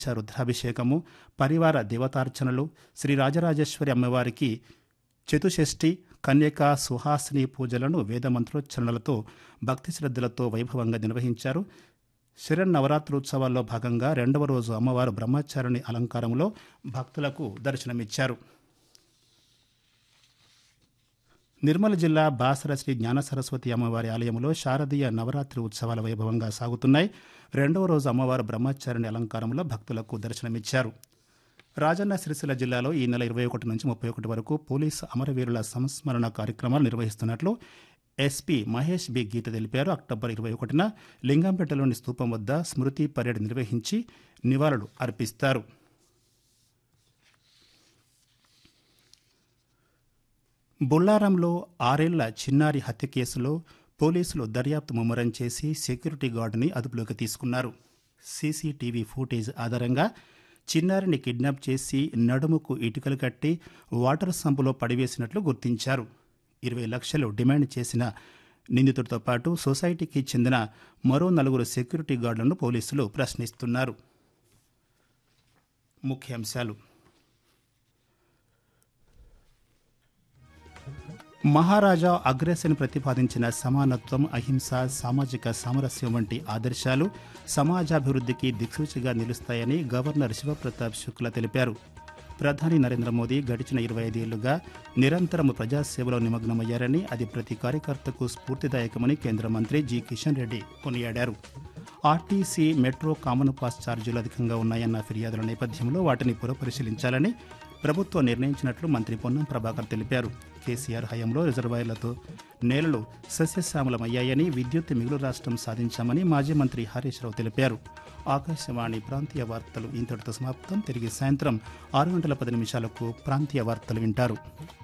రుద్రాభిషేకము పరివార దేవతార్చనలు శ్రీ రాజరాజేశ్వరి అమ్మవారికి చతుషష్ఠి కన్యక సుహాసిని పూజలను వేద మంత్రోచ్చరణలతో భక్తి శ్రద్ధలతో వైభవంగా నిర్వహించారు శరన్నవరాత్రోత్సవాల్లో భాగంగా రెండవ రోజు అమ్మవారు బ్రహ్మచారిణి అలంకారంలో భక్తులకు దర్శనమిచ్చారు నిర్మల్ జిల్లా బాసర శ్రీ జ్ఞాన సరస్వతి అమ్మవారి ఆలయంలో శారదీయ నవరాత్రి ఉత్సవాల వైభవంగా సాగుతున్నాయి రెండవ రోజు అమ్మవారు బ్రహ్మచారిణి అలంకారంలో భక్తులకు దర్శనమిచ్చారు రాజన్న సిరిసిల్ల జిల్లాలో ఈ నెల ఇరవై ఒకటి నుంచి ముప్పై ఒకటి వరకు పోలీసు అమరవీరుల సంస్మరణ కార్యక్రమాలు నిర్వహిస్తున్నట్లు ఎస్పీ మహేష్ బి గీత తెలిపారు అక్టోబర్ ఇరవై ఒకటిన లింగంపేటలోని స్తూపం వద్ద స్మృతి పరేడ్ నిర్వహించి నివాళులు అర్పిస్తారు బుల్లారంలో ఆరేళ్ల చిన్నారి హత్య కేసులో పోలీసులు దర్యాప్తు ముమ్మరం చేసి సెక్యూరిటీ గార్డుని అదుపులోకి తీసుకున్నారు సీసీటీవీ ఫుటేజ్ ఆధారంగా చిన్నారిని కిడ్నాప్ చేసి నడుముకు ఇటుకలు కట్టి వాటర్ సంపులో పడివేసినట్లు గుర్తించారు ఇరవై లక్షలు డిమాండ్ చేసిన నిందితుడితో పాటు సొసైటీకి చెందిన మరో నలుగురు సెక్యూరిటీ గార్డులను పోలీసులు ప్రశ్నిస్తున్నారు ముఖ్యాంశాలు మహారాజా అగ్రసేన్ ప్రతిపాదించిన సమానత్వం అహింస సామాజిక సామరస్యం వంటి ఆదర్శాలు సమాజాభివృద్ధికి దిక్సూచిగా నిలుస్తాయని గవర్నర్ శివప్రతాప్ శుక్లా తెలిపారు ప్రధాని నరేంద్ర మోదీ గడిచిన ఇరవై ఐదేళ్లుగా నిరంతరం ప్రజాసేవలో నిమగ్నమయ్యారని అది ప్రతి కార్యకర్తకు స్ఫూర్తిదాయకమని కేంద్ర మంత్రి జి కిషన్ రెడ్డి కొనియాడారు ఆర్టీసీ మెట్రో కామన్ పాస్ ఛార్జీలు అధికంగా ఉన్నాయన్న ఫిర్యాదుల నేపథ్యంలో వాటిని పునఃపరిశీలించాలని ప్రభుత్వం నిర్ణయించినట్లు మంత్రి పొన్నం ప్రభాకర్ తెలిపారు కేసీఆర్ హయాంలో రిజర్వాయర్లతో నేలలు సస్యశ్యామలమయ్యాయని విద్యుత్ మిగులు రాష్ట్రం సాధించామని మాజీ మంత్రి హరీష్ రావు తెలిపారు ఆకాశవాణి ప్రాంతీయ వార్తలు ఇంతటితో సమాప్తం తిరిగి సాయంత్రం ఆరు గంటల పది నిమిషాలకు ప్రాంతీయ వార్తలు వింటారు